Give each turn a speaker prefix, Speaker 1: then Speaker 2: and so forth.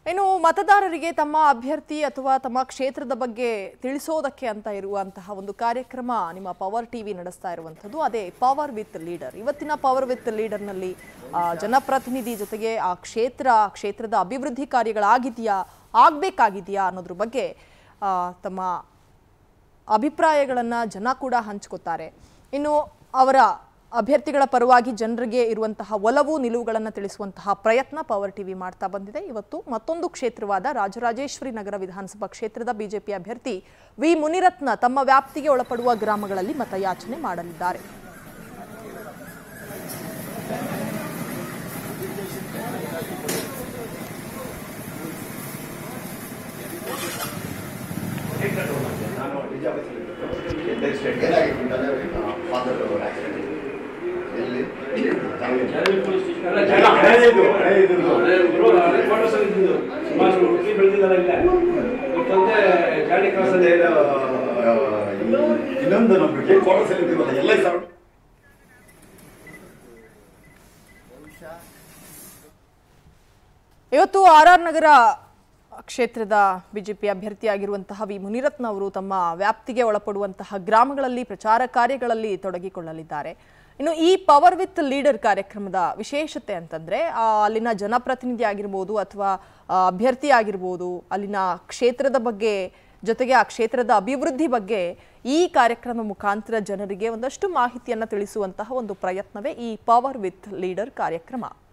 Speaker 1: ಇನ್ನು ಮತದಾರರಿಗೆ ತಮ್ಮ ಅಭ್ಯರ್ಥಿ ಅಥವಾ ತಮ್ಮ ಕ್ಷೇತ್ರದ ಬಗ್ಗೆ ತಿಳಿಸೋದಕ್ಕೆ ಅಂತ ಇರುವಂತಹ ಒಂದು ಕಾರ್ಯಕ್ರಮ ನಿಮ್ಮ ಪವರ್ ಟಿವಿ ನಡೆಸ್ತಾ ಇರುವಂಥದ್ದು ಅದೇ ಪವರ್ ವಿತ್ ಲೀಡರ್ ಇವತ್ತಿನ ಪವರ್ ವಿತ್ ಲೀಡರ್ನಲ್ಲಿ ಆ, ಜನಪ್ರತಿನಿಧಿ ಜೊತೆಗೆ ಆ ಕ್ಷೇತ್ರ ಆ ಕ್ಷೇತ್ರದ ಅಭಿವೃದ್ಧಿ ಕಾರ್ಯಗಳಾಗಿದೆಯಾ ಆಗಬೇಕಾಗಿದೆಯಾ ಅನ್ನೋದ್ರ ಬಗ್ಗೆ ಆ, ತಮ್ಮ ಅಭಿಪ್ರಾಯಗಳನ್ನು ಜನ ಕೂಡ ಹಂಚ್ಕೋತಾರೆ ಇನ್ನು ಅವರ ಅಭ್ಯರ್ಥಿಗಳ ಪರವಾಗಿ ಜನರಿಗೆ ಇರುವಂತಹ ಒಲವು ನಿಲುವುಗಳನ್ನು ತಿಳಿಸುವಂತಹ ಪ್ರಯತ್ನ ಪವರ್ ಟಿವಿ ಮಾಡ್ತಾ ಬಂದಿದೆ ಇವತ್ತು ಮತ್ತೊಂದು ಕ್ಷೇತ್ರವಾದ ರಾಜರಾಜೇಶ್ವರಿ ನಗರ ವಿಧಾನಸಭಾ ಕ್ಷೇತ್ರದ ಬಿಜೆಪಿ ಅಭ್ಯರ್ಥಿ ವಿ ಮುನಿರತ್ನ ತಮ್ಮ ವ್ಯಾಪ್ತಿಗೆ ಒಳಪಡುವ ಗ್ರಾಮಗಳಲ್ಲಿ ಮತಯಾಚನೆ ಮಾಡಲಿದ್ದಾರೆ
Speaker 2: ಸುಮಾರು ಹುಡುಗಿ ಬೆಳೆದಿದ್ದಲ್ಲ ಇಲ್ಲ ಇವತ್ತಂತೆ ಗಾಡಿ ಕ್ರಾಸ್ ಅಲ್ಲಿ
Speaker 3: ಇನ್ನೊಂದು ನಮ್ಮ ಕ್ವಾರ್ಟರ್ಸ್ ಅಲ್ಲಿ ಇದ್ದೀವಲ್ಲ ಎಲ್ಲ ಸಾವಿರ
Speaker 1: ಇವತ್ತು ಆರ್ ಆರ್ ನಗರ ಕ್ಷೇತ್ರದ ಬಿಜೆಪಿ ಅಭ್ಯರ್ಥಿಯಾಗಿರುವಂತಹ ವಿ ಮುನಿರತ್ನ ಅವರು ತಮ್ಮ ವ್ಯಾಪ್ತಿಗೆ ಒಳಪಡುವಂತಹ ಗ್ರಾಮಗಳಲ್ಲಿ ಪ್ರಚಾರ ಕಾರ್ಯಗಳಲ್ಲಿ ತೊಡಗಿಕೊಳ್ಳಲಿದ್ದಾರೆ ಇನ್ನು ಈ ಪವರ್ ವಿತ್ ಲೀಡರ್ ಕಾರ್ಯಕ್ರಮದ ವಿಶೇಷತೆ ಅಂತಂದ್ರೆ ಆ, ಅಲ್ಲಿನ ಜನಪ್ರತಿನಿಧಿ ಆಗಿರ್ಬೋದು ಅಥವಾ ಆ, ಅಭ್ಯರ್ಥಿ ಆಗಿರ್ಬೋದು ಅಲ್ಲಿನ ಕ್ಷೇತ್ರದ ಬಗ್ಗೆ ಜೊತೆಗೆ ಆ ಕ್ಷೇತ್ರದ ಅಭಿವೃದ್ಧಿ ಬಗ್ಗೆ ಈ ಕಾರ್ಯಕ್ರಮ ಮುಖಾಂತರ ಜನರಿಗೆ ಒಂದಷ್ಟು ಮಾಹಿತಿಯನ್ನು ತಿಳಿಸುವಂತಹ ಒಂದು ಪ್ರಯತ್ನವೇ ಈ ಪವರ್ ವಿತ್ ಲೀಡರ್ ಕಾರ್ಯಕ್ರಮ